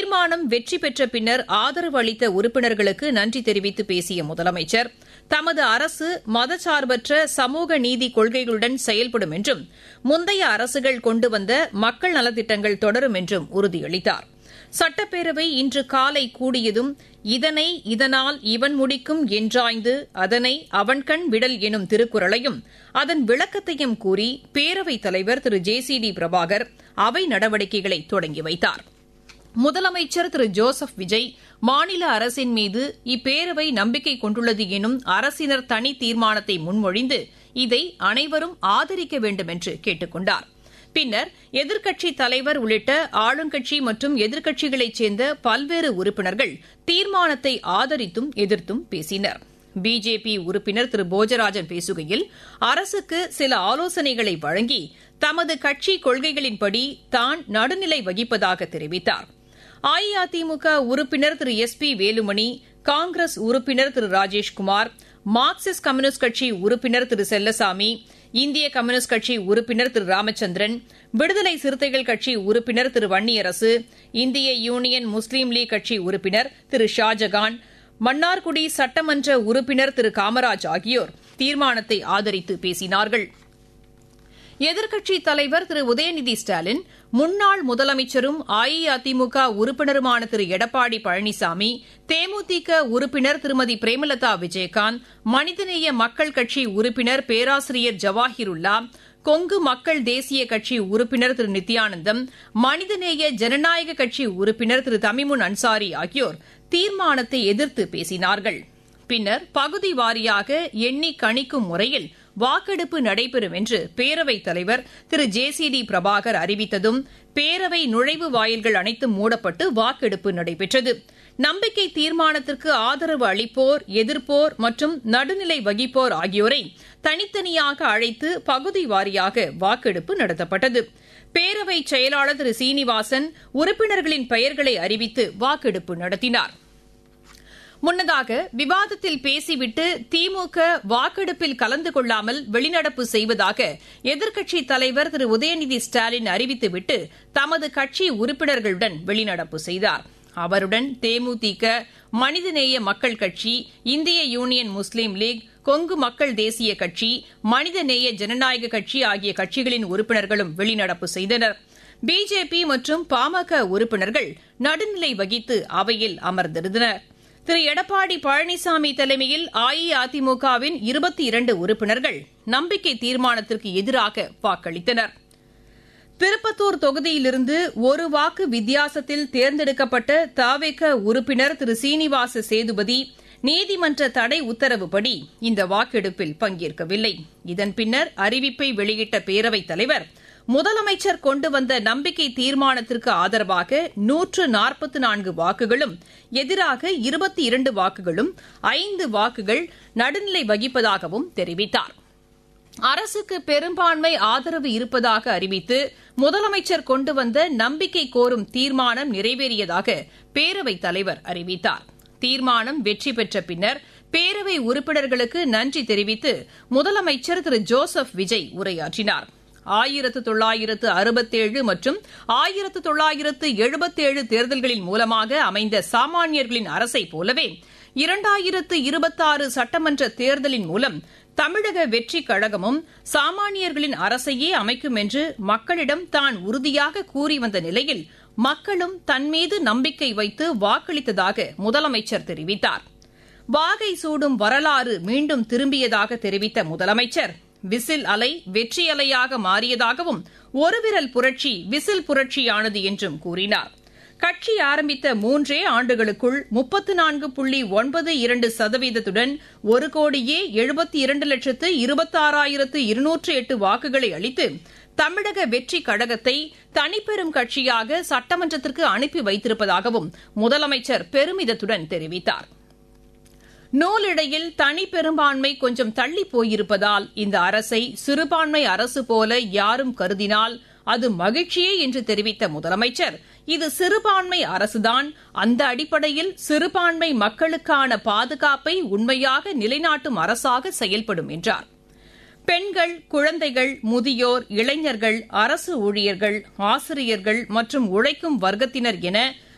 தீர்மானம் வெற்றி பெற்ற பின்னர் ஆதரவு அளித்த உறுப்பினர்களுக்கு நன்றி தெரிவித்து பேசிய முதலமைச்சர் தமது அரசு மதசார்பற்ற சமூக நீதி கொள்கைகளுடன் செயல்படும் என்றும் முந்தைய அரசுகள் கொண்டு வந்த மக்கள் நலத்திட்டங்கள் தொடரும் என்றும் உறுதியளித்தார் சட்டப்பேரவை இன்று காலை கூடியதும் இதனை இதனால் இவன் முடிக்கும் என்றாய்ந்து அதனை அவன்கண் விடல் எனும் திருக்குறளையும் அதன் விளக்கத்தையும் கூறி பேரவைத் தலைவர் Thiru J C D Prabhakar அவை நடவடிக்கைகளை தொடங்கி வைத்தார் முதலமைச்சர் திரு ஜோசப் விஜய் மாநில அரசின் மீது இப்பேரவை நம்பிக்கை கொண்டுள்ளது எனும் அரசினர் தனி தீர்மானத்தை முன்மொழிந்து இதை அனைவரும் ஆதரிக்க வேண்டும் என்று கேட்டுக் கொண்டார் பின்னர் எதிர்க்கட்சித் தலைவர் உள்ளிட்ட ஆளுங்கட்சி மற்றும் எதிர்க்கட்சிகளைச் சேர்ந்த பல்வேறு உறுப்பினர்கள் தீர்மானத்தை ஆதரித்தும் எதிர்த்தும் பேசினர் பிஜேபி உறுப்பினர் திரு போஜராஜன் பேசுகையில் அரசுக்கு சில ஆலோசனைகளை வழங்கி தமது கட்சி கொள்கைகளின்படி தான் நடுநிலை வகிப்பதாக தெரிவித்தார் அஇஅதிமுக உறுப்பினர் திரு எஸ் பி வேலுமணி காங்கிரஸ் உறுப்பினர் திரு ராஜேஷ்குமார் மார்க்சிஸ்ட் கம்யூனிஸ்ட் கட்சி உறுப்பினர் திரு செல்லசாமி இந்திய கம்யூனிஸ்ட் கட்சி உறுப்பினர் திரு ராமச்சந்திரன் விடுதலை சிறுத்தைகள் கட்சி உறுப்பினர் திரு வன்னியரசு இந்திய யூனியன் முஸ்லீம் லீக் கட்சி உறுப்பினர் திரு ஷாஜகான் மன்னார்குடி சட்டமன்ற உறுப்பினர் திரு காமராஜ் ஆகியோர் தீர்மானத்தை ஆதரித்து பேசினார்கள் எதிர்க்கட்சித் தலைவர் திரு உதயநிதி ஸ்டாலின் முன்னாள் முதலமைச்சரும் அஇஅதிமுக உறுப்பினருமான திரு எடப்பாடி பழனிசாமி தேமுதிக உறுப்பினர் திருமதி பிரேமலதா விஜயகாந்த் மனிதநேய மக்கள் கட்சி உறுப்பினர் பேராசிரியர் ஜவாஹிருல்லா கொங்கு மக்கள் தேசிய கட்சி உறுப்பினர் திரு நித்யானந்தம் மனிதநேய ஜனநாயக கட்சி உறுப்பினர் திரு தமிமுன் அன்சாரி ஆகியோர் தீர்மானத்தை எதிர்த்து பேசினார்கள் பின்னர் பகுதி வாரியாக எண்ணி கணிக்கும் முறையில் வாக்கெடுப்பு நடைபெறும் என்று பேரவைத் தலைவர் Thiru J C D Prabhakar அறிவித்ததும் பேரவை நுழைவு வாயில்கள் அனைத்தும் மூடப்பட்டு வாக்கெடுப்பு நடைபெற்றது நம்பிக்கை தீர்மானத்திற்கு ஆதரவு அளிப்போர் எதிர்ப்போர் மற்றும் நடுநிலை வகிப்போர் ஆகியோரை தனித்தனியாக அழைத்து பகுதி வாரியாக வாக்கெடுப்பு நடத்தப்பட்டது பேரவை செயலாளர் திரு சீனிவாசன் உறுப்பினர்களின் பெயர்களை அறிவித்து வாக்கெடுப்பு நடத்தினார் முன்னதாக விவாதத்தில் பேசிவிட்டு திமுக வாக்கெடுப்பில் கலந்து கொள்ளாமல் வெளிநடப்பு செய்வதாக எதிர்க்கட்சித் தலைவர் திரு உதயநிதி ஸ்டாலின் அறிவித்துவிட்டு தமது கட்சி உறுப்பினர்களுடன் வெளிநடப்பு செய்தார் அவருடன் தேமுதிக மனிதநேய மக்கள் கட்சி இந்திய யூனியன் முஸ்லீம் லீக் கொங்கு மக்கள் தேசிய கட்சி மனிதநேய ஜனநாயக கட்சி ஆகிய கட்சிகளின் உறுப்பினர்களும் வெளிநடப்பு செய்தனர் பிஜேபி மற்றும் பாமக உறுப்பினர்கள் நடுநிலை வகித்து அவையில் அமர்ந்திருந்தனர் திரு எடப்பாடி பழனிசாமி தலைமையில் அஇஅதிமுகவின் இருபத்தி இரண்டு உறுப்பினர்கள் நம்பிக்கை தீர்மானத்திற்கு எதிராக வாக்களித்தனர் திருப்பத்தூர் தொகுதியிலிருந்து ஒரு வாக்கு வித்தியாசத்தில் தேர்ந்தெடுக்கப்பட்ட தாவேக உறுப்பினர் திரு சீனிவாச சேதுபதி நீதிமன்ற தடை உத்தரவுப்படி இந்த வாக்கெடுப்பில் பங்கேற்கவில்லை இதன் பின்னர் அறிவிப்பை வெளியிட்ட பேரவைத் தலைவர் முதலமைச்சர் கொண்டு வந்த நம்பிக்கை தீர்மானத்திற்கு ஆதரவாக நூற்று நாற்பத்தி நான்கு வாக்குகளும் எதிராக இருபத்தி இரண்டு வாக்குகளும் ஐந்து வாக்குகள் நடுநிலை வகிப்பதாகவும் தெரிவித்தார் அரசுக்கு பெரும்பான்மை ஆதரவு இருப்பதாக அறிவித்து முதலமைச்சர் கொண்டு வந்த நம்பிக்கை கோரும் தீர்மானம் நிறைவேறியதாக பேரவைத் தலைவர் அறிவித்தார் தீர்மானம் வெற்றி பெற்ற பின்னர் பேரவை உறுப்பினர்களுக்கு நன்றி தெரிவித்து முதலமைச்சர் திரு ஜோசப் விஜய் உரையாற்றினார் ஆயிரத்து தொள்ளாயிரத்து அறுபத்தேழு மற்றும் ஆயிரத்து தொள்ளாயிரத்து எழுபத்தேழு தேர்தல்களின் மூலமாக அமைந்த சாமானியர்களின் அரசை போலவே இரண்டாயிரத்து இருபத்தாறு சட்டமன்ற தேர்தலின் மூலம் தமிழக வெற்றிக் கழகமும் சாமானியர்களின் அரசையே அமைக்கும் என்று மக்களிடம் தான் உறுதியாக கூறி வந்த நிலையில் மக்களும் தன்மீது நம்பிக்கை வைத்து வாக்களித்ததாக முதலமைச்சர் தெரிவித்தார் வாகை சூடும் வரலாறு மீண்டும் திரும்பியதாக தெரிவித்த முதலமைச்சர் விசில் அலை வெற்றி அலையாக மாறியதாகவும் ஒருவிரல் புரட்சி விசில் புரட்சியானது என்றும் கூறினார் கட்சி ஆரம்பித்த மூன்றே ஆண்டுகளுக்குள் முப்பத்து நான்கு புள்ளி ஒன்பது இரண்டு சதவீதத்துடன் ஒரு கோடியே எழுபத்தி இரண்டு லட்சத்து இருபத்தாறாயிரத்து இருநூற்று எட்டு வாக்குகளை அளித்து தமிழக வெற்றி கழகத்தை தனிப்பெரும் கட்சியாக சட்டமன்றத்திற்கு அனுப்பி வைத்திருப்பதாகவும் முதலமைச்சர் பெருமிதத்துடன் தெரிவித்தார் நூலிடையில் தனி பெரும்பான்மை கொஞ்சம் தள்ளி போயிருப்பதால் இந்த அரசை சிறுபான்மை அரசு போல யாரும் கருதினால் அது மகிழ்ச்சியே என்று தெரிவித்த முதலமைச்சர் இது சிறுபான்மை அரசுதான் அந்த அடிப்படையில் சிறுபான்மை மக்களுக்கான பாதுகாப்பை உண்மையாக நிலைநாட்டும் அரசாக செயல்படும் என்றார் பெண்கள் குழந்தைகள் முதியோர் இளைஞர்கள் அரசு ஊழியர்கள் ஆசிரியர்கள் மற்றும் உழைக்கும் வர்க்கத்தினர் என